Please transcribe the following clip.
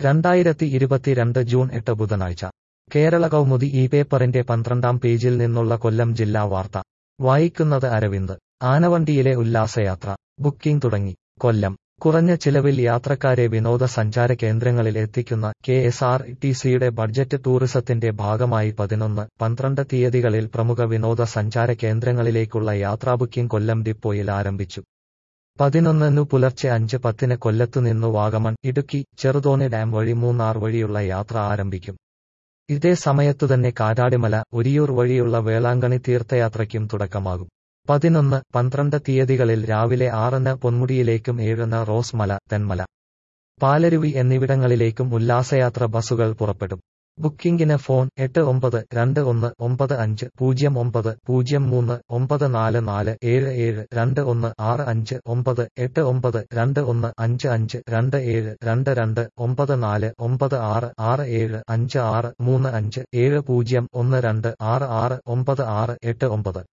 രണ്ടായിരത്തി ഇരുപത്തിരണ്ട് ജൂൺ എട്ട് ബുധനാഴ്ച കേരള കൗമുദി ഈ പേപ്പറിന്റെ പന്ത്രണ്ടാം പേജിൽ നിന്നുള്ള കൊല്ലം ജില്ലാ വാർത്ത വായിക്കുന്നത് അരവിന്ദ് ആനവണ്ടിയിലെ ഉല്ലാസയാത്ര ബുക്കിംഗ് തുടങ്ങി കൊല്ലം കുറഞ്ഞ ചിലവിൽ യാത്രക്കാരെ വിനോദസഞ്ചാര കേന്ദ്രങ്ങളിൽ എത്തിക്കുന്ന കെ എസ് ആർ ടി സിയുടെ ബഡ്ജറ്റ് ടൂറിസത്തിന്റെ ഭാഗമായി പതിനൊന്ന് പന്ത്രണ്ട് തീയതികളിൽ പ്രമുഖ വിനോദസഞ്ചാര കേന്ദ്രങ്ങളിലേക്കുള്ള യാത്രാ ബുക്കിംഗ് കൊല്ലം ഡിപ്പോയിൽ ആരംഭിച്ചു പതിനൊന്നിനു പുലർച്ചെ അഞ്ച് പത്തിന് കൊല്ലത്തുനിന്നു വാഗമൺ ഇടുക്കി ചെറുതോണി ഡാം വഴി മൂന്നാർ വഴിയുള്ള യാത്ര ആരംഭിക്കും ഇതേ സമയത്തുതന്നെ കാറ്റാടിമല ഒരിയൂർ വഴിയുള്ള വേളാങ്കണി തീർത്ഥയാത്രയ്ക്കും തുടക്കമാകും പതിനൊന്ന് പന്ത്രണ്ട് തീയതികളിൽ രാവിലെ ആറിന് പൊന്മുടിയിലേക്കും ഏഴിന് റോസ് മല തെന്മല പാലരുവി എന്നിവിടങ്ങളിലേക്കും ഉല്ലാസയാത്ര ബസുകൾ പുറപ്പെടും ബുക്കിംഗിന് ഫോൺ എട്ട് ഒമ്പത് രണ്ട് ഒന്ന് ഒമ്പത് അഞ്ച് പൂജ്യം ഒമ്പത് പൂജ്യം മൂന്ന് ഒമ്പത് നാല് നാല് ഏഴ് ഏഴ് രണ്ട് ഒന്ന് ആറ് അഞ്ച് ഒമ്പത് എട്ട് ഒമ്പത് രണ്ട് ഒന്ന് അഞ്ച് അഞ്ച് രണ്ട് ഏഴ് രണ്ട് രണ്ട് ഒമ്പത് നാല് ഒമ്പത് ആറ് ആറ് ഏഴ് അഞ്ച് ആറ് മൂന്ന് അഞ്ച് ഏഴ് പൂജ്യം ഒന്ന് രണ്ട് ആറ് ആറ് ഒമ്പത് ആറ് എട്ട് ഒമ്പത്